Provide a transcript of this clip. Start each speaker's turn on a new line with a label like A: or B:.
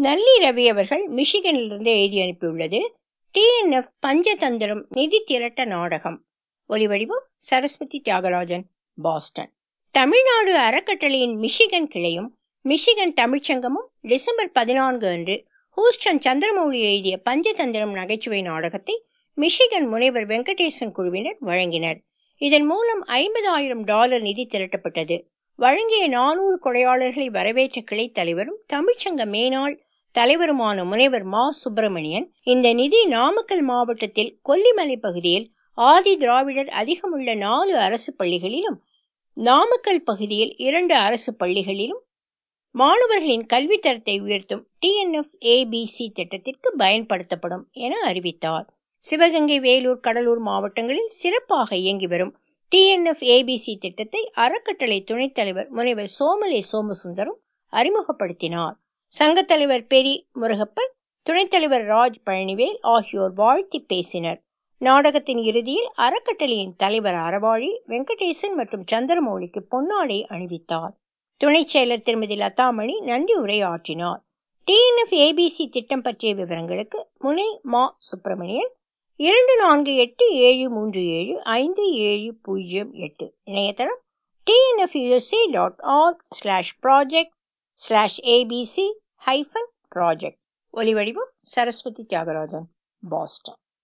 A: நல்லி ரவி அவர்கள் மிஷிகனிலிருந்து எழுதி அனுப்பியுள்ளது டிஎன்எஃப் பஞ்சதந்திரம் நிதி திரட்ட நாடகம் ஒலிவடிவம் சரஸ்வதி தியாகராஜன் பாஸ்டன் தமிழ்நாடு அறக்கட்டளையின் மிஷிகன் கிளையும் மிஷிகன் தமிழ்ச்சங்கமும் டிசம்பர் பதினான்கு அன்று ஹூஸ்டன் சந்திரமௌழி எழுதிய பஞ்சதந்திரம் நகைச்சுவை நாடகத்தை மிஷிகன் முனைவர் வெங்கடேசன் குழுவினர் வழங்கினர் இதன் மூலம் ஐம்பதாயிரம் டாலர் நிதி திரட்டப்பட்டது வழங்கிய நானூறு கொடையாளர்களை வரவேற்ற கிளை தலைவரும் தமிழ்ச்சங்க மேனாள் தலைவருமான முனைவர் மா சுப்பிரமணியன் இந்த நிதி நாமக்கல் மாவட்டத்தில் கொல்லிமலை பகுதியில் ஆதி திராவிடர் அதிகமுள்ள நாலு அரசு பள்ளிகளிலும் நாமக்கல் பகுதியில் இரண்டு அரசு பள்ளிகளிலும் மாணவர்களின் கல்வித்தரத்தை உயர்த்தும் டிஎன்எஃப் ஏபிசி திட்டத்திற்கு பயன்படுத்தப்படும் என அறிவித்தார் சிவகங்கை வேலூர் கடலூர் மாவட்டங்களில் சிறப்பாக இயங்கி வரும் டிஎன்எஃப் ஏபிசி திட்டத்தை அறக்கட்டளை துணைத் தலைவர் முனைவர் சோமலே சோமசுந்தரம் அறிமுகப்படுத்தினார் சங்கத் தலைவர் பெரி முருகப்பன் துணைத் தலைவர் ராஜ் பழனிவேல் ஆகியோர் வாழ்த்தி பேசினர் நாடகத்தின் இறுதியில் அறக்கட்டளையின் தலைவர் அறவாழி வெங்கடேசன் மற்றும் சந்திரமௌலிக்கு பொன்னாடை அணிவித்தார் துணைச் செயலர் திருமதி லதாமணி நன்றி உரையாற்றினார் டிஎன்எஃப் ஏபிசி திட்டம் பற்றிய விவரங்களுக்கு முனை மா சுப்பிரமணியன் இரண்டு நான்கு எட்டு ஏழு மூன்று ஏழு ஐந்து ஏழு பூஜ்ஜியம் எட்டு இணையதளம் TNF USA dot org slash project slash ABC hyphen project ஒலிவடிவம் சரஸ்வதி தியாகராஜன் பாஸ்டன்